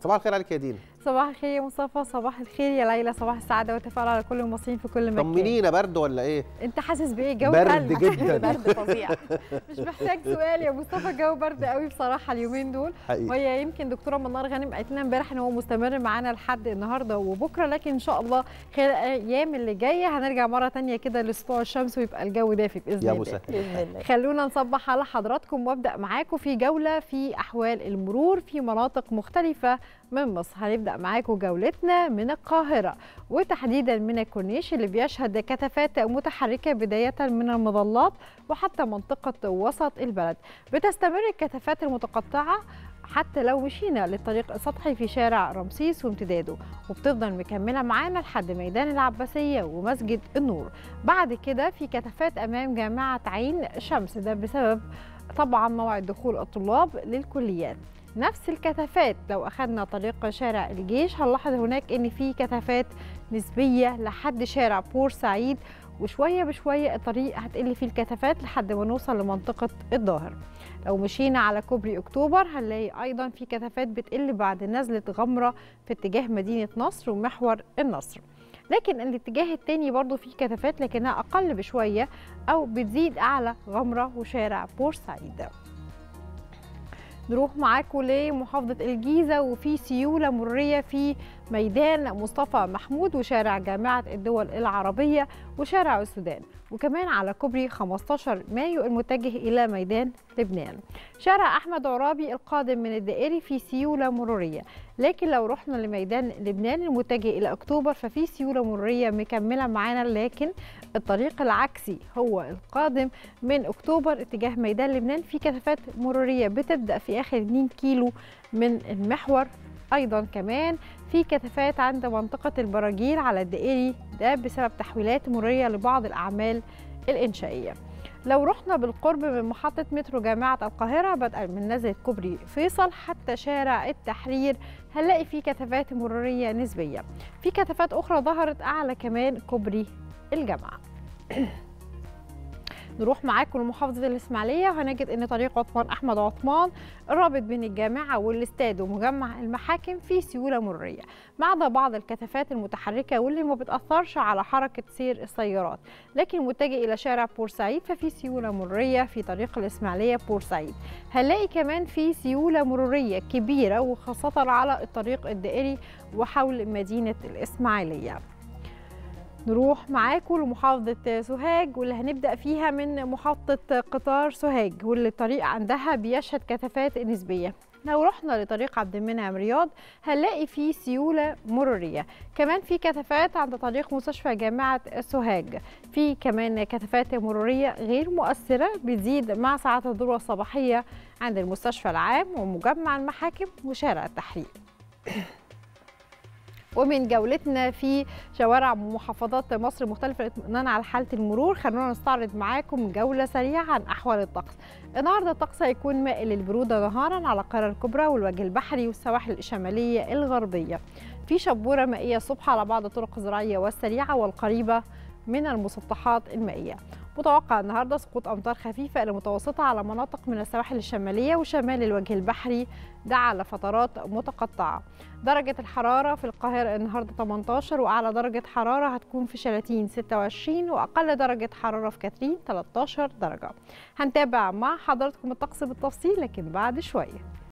صباح الخير عليك يا دينا صباح الخير يا مصطفى صباح الخير يا ليلى صباح السعاده والتفاؤل على كل المصريين في كل مكان طمنينا برد ولا ايه انت حاسس بايه جو برد تلج. جدا برد فظيع مش محتاج سؤال يا مصطفى الجو برد قوي بصراحه اليومين دول حقيقي وهي يمكن دكتوره منار غانم قالت لنا امبارح ان هو مستمر معانا لحد النهارده وبكره لكن ان شاء الله خلال الايام اللي جايه هنرجع مره تانية كده لاسبوع الشمس ويبقى الجو دافي باذن يا الله مسهل باذن الله خلونا نصبح على حضراتكم وابدا معاكم في جوله في احوال المرور في مناطق مختلفه من مصر هنبدا معاكم جولتنا من القاهره وتحديدا من الكورنيش اللي بيشهد كثافات متحركه بدايه من المظلات وحتى منطقه وسط البلد بتستمر الكثافات المتقطعه حتى لو مشينا للطريق السطحي في شارع رمسيس وامتداده وبتفضل مكمله معانا لحد ميدان العباسيه ومسجد النور بعد كده في كثافات امام جامعه عين شمس ده بسبب طبعا موعد دخول الطلاب للكليات نفس الكثافات لو اخذنا طريق شارع الجيش هنلاحظ هناك ان في كثافات نسبيه لحد شارع بورسعيد وشويه بشويه الطريق هتقل فيه الكثافات لحد ما نوصل لمنطقه الظاهر لو مشينا على كوبري اكتوبر هنلاقي ايضا في كثافات بتقل بعد نزله غمره في اتجاه مدينه نصر ومحور النصر لكن الاتجاه التاني برضو فيه كثافات لكنها اقل بشويه او بتزيد اعلى غمره وشارع بورسعيد نروح معاكم لمحافظة الجيزة وفي سيولة مرية في ميدان مصطفى محمود وشارع جامعة الدول العربية وشارع السودان وكمان على كوبري 15 مايو المتجه إلى ميدان لبنان شارع أحمد عرابي القادم من الدائري في سيولة مرورية لكن لو رحنا لميدان لبنان المتجه إلى أكتوبر ففي سيولة مرورية مكملة معانا لكن الطريق العكسي هو القادم من أكتوبر اتجاه ميدان لبنان في كثافات مرورية بتبدأ في آخر 2 كيلو من المحور ايضا كمان في كثافات عند منطقه البراجيل على الدائري ده بسبب تحويلات مروريه لبعض الاعمال الانشائيه لو رحنا بالقرب من محطة مترو جامعة القاهرة بدءا من نزلة كوبري فيصل حتى شارع التحرير هنلاقي في كثافات مرورية نسبية في كثافات أخرى ظهرت أعلى كمان كوبري الجامعة نروح معاكم لمحافظة الإسماعيلية وهنجد إن طريق عثمان أحمد عثمان الرابط بين الجامعة والاستاد ومجمع المحاكم فيه سيولة مرورية ما عدا بعض الكثافات المتحركة واللي ما بتأثرش على حركة سير السيارات لكن متجه إلى شارع بورسعيد ففي سيولة مرورية في طريق الإسماعيلية بورسعيد هنلاقي كمان في سيولة مرورية كبيرة وخاصة على الطريق الدائري وحول مدينة الإسماعيلية نروح معاكم لمحافظة سوهاج واللي هنبدأ فيها من محطة قطار سوهاج واللي الطريق عندها بيشهد كثافات نسبية لو رحنا لطريق عبد المنعم رياض هنلاقي فيه سيولة مرورية كمان في كثافات عند طريق مستشفى جامعة سوهاج في كمان كثافات مرورية غير مؤثرة بتزيد مع ساعات الذروة الصباحية عند المستشفى العام ومجمع المحاكم وشارع التحرير ومن جولتنا في شوارع محافظات مصر المختلفة الاطمئنان على حالة المرور خلونا نستعرض معاكم جولة سريعة عن أحوال الطقس النهاردة الطقس هيكون مائل للبرودة نهارا على القاهرة الكبرى والوجه البحري والسواحل الشمالية الغربية في شبورة مائية الصبح على بعض الطرق الزراعية والسريعة والقريبة من المسطحات المائية متوقع النهارده سقوط امطار خفيفه الى متوسطه على مناطق من السواحل الشماليه وشمال الوجه البحري ده على فترات متقطعه درجه الحراره في القاهره النهارده 18 واعلى درجه حراره هتكون في شلاتين 26 واقل درجه حراره في كاترين 13 درجه هنتابع مع حضراتكم الطقس بالتفصيل لكن بعد شويه